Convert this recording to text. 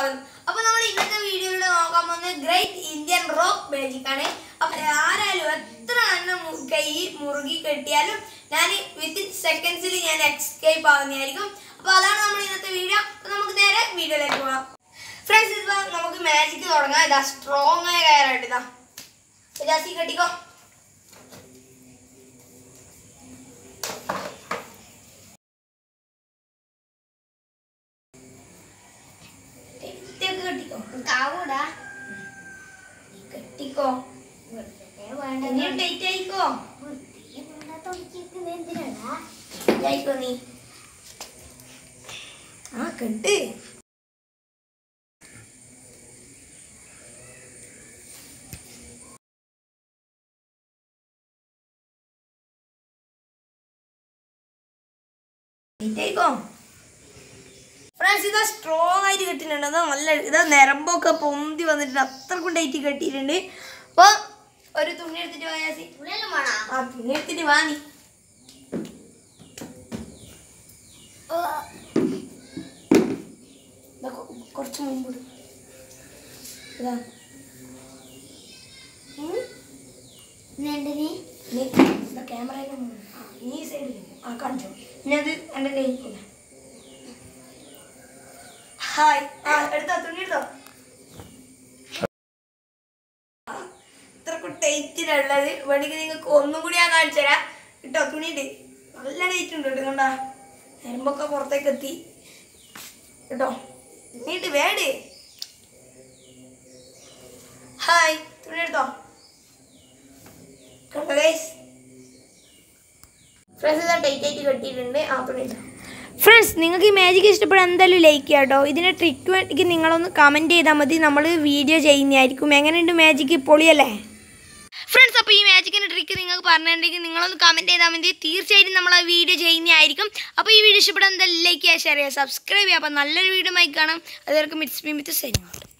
സ്വാഗതം അപ്പൊ നമ്മൾ ഇന്നത്തെ വീഡിയോയിലൂടെ നോക്കാൻ പോകുന്നത് ഗ്രേറ്റ് ഇന്ത്യൻ റോക്ക് മാജിക് ആണ് അപ്പൊ ആരായാലും എത്ര തന്നെ മു- കൈ മുറുകി കെട്ടിയാലും ഞാൻ വിത്തിൻ സെക്കൻഡ്സിൽ ഞാൻ എക്സ്കേപ്പ് ആവുന്നതായിരിക്കും അപ്പൊ അതാണ് നമ്മൾ ഇന്നത്തെ വീഡിയോ അപ്പൊ നമുക്ക് നേരെ വീഡിയോയിലേക്ക് പോകാം ഫ്രണ്ട്സ് ഇപ്പൊ നമുക്ക് മാജിക് തുടങ്ങാം ഇതാ സ്ട്രോങ് ആയ കയറായിട്ട് ഇതാ ജാസി കെട്ടിക്കോ ടൈറ്റൊക്കെ കെട്ടിക്കോ കാവൂടാ കെട്ടിക്കോ വേണ്ട ഇനിയും ടൈറ്റ് ആയിക്കോ എന്തിനാ ആയിക്കോ നീ ആ കെട്ട് ടൈറ്റ് ആയിക്കോ ഫ്രണ്ട്സ് ഇതാ സ്ട്രോങ് ആയിട്ട് കെട്ടിയിട്ടുണ്ട് അത് നല്ല ഇതാ നിരമ്പൊക്കെ പൊന്തി വന്നിട്ടുണ്ട് അത്രക്കും ടൈറ്റ് കെട്ടിയിട്ടുണ്ട് അപ്പോൾ ഒരു തുണി എടുത്തിട്ട് പോയാസി ഉള്ളിലും വേണോ ആ തുണി എടുത്തിട്ട് വാ നീ ഇതാ കൊ- കുറച്ച് മുമ്പ് ഇട്. ഇതാ ഉം. എന്തിനി നീ ഇതാ ക്യാമറയുടെ മുന്നിൽ. ആ, നീ സൈഡിൽ ആ കാണിച്ചോ ഇനി അത് എൻ്റെ കയ്യിൽ പോലെ ഹായ് ആ എടുത്തോ തുണി എടുത്തോ ആ, ഇത്രക്കും ടൈറ്റിലുള്ളത് വേണമെങ്കിൽ നിങ്ങൾക്ക് ഒന്നും കൂടി ഞാൻ കാണിച്ചു തരാം കിട്ടോ തുണിയിട്ട് നല്ല ടൈറ്റ് ഉണ്ട് കേട്ടോ കണ്ടാ എരുമ്പൊക്കെ പുറത്തേക്ക് എത്തി കേട്ടോ തുണിയിട്ട് വേട് ഹായ് തുണി എടുത്തോ കണ്ടോ ഗൈസ് ഫ്രണ്ട്സ് ഇതാ ടൈറ്റ് ആയിട്ട് കെട്ടിയിട്ടുണ്ട് ആ തുണി എടുത്തോ ഫ്രണ്ട്സ് നിങ്ങൾക്ക് ഈ മാജിക് ഇഷ്ടപ്പെടാൻ എന്തായാലും ലൈക്ക് ചെയ്യാം കേട്ടോ ഇതിൻ്റെ ട്രിക്ക് വേണ്ടിക്ക് നിങ്ങളൊന്ന് കമൻറ്റ് ചെയ്താൽ മതി നമ്മൾ വീഡിയോ ചെയ്യുന്നതായിരിക്കും എങ്ങനെയുണ്ട് മാജിക് പൊളിയല്ലേ ഫ്രണ്ട്സ് അപ്പോൾ ഈ മാജിക്കിൻ്റെ ട്രിക്ക് നിങ്ങൾക്ക് പറഞ്ഞിട്ടുണ്ടെങ്കിൽ നിങ്ങളൊന്ന് കമൻറ്റ് ചെയ്താൽ മതി തീർച്ചയായിട്ടും നമ്മൾ ആ വീഡിയോ ചെയ്യുന്നതായിരിക്കും അപ്പോൾ ഈ വീഡിയോ ഇഷ്ടപ്പെടാൻ എന്തായാലും ലൈക്ക് ചെയ്യുക ഷെയർ ചെയ്യുക സബ്സ്ക്രൈബ് ചെയ്യുക അപ്പോൾ നല്ലൊരു വീഡിയോ ആയി കാണാം അതുവരെ മിറ്റ്സ് മീ മിത്ത് സൈനിങ്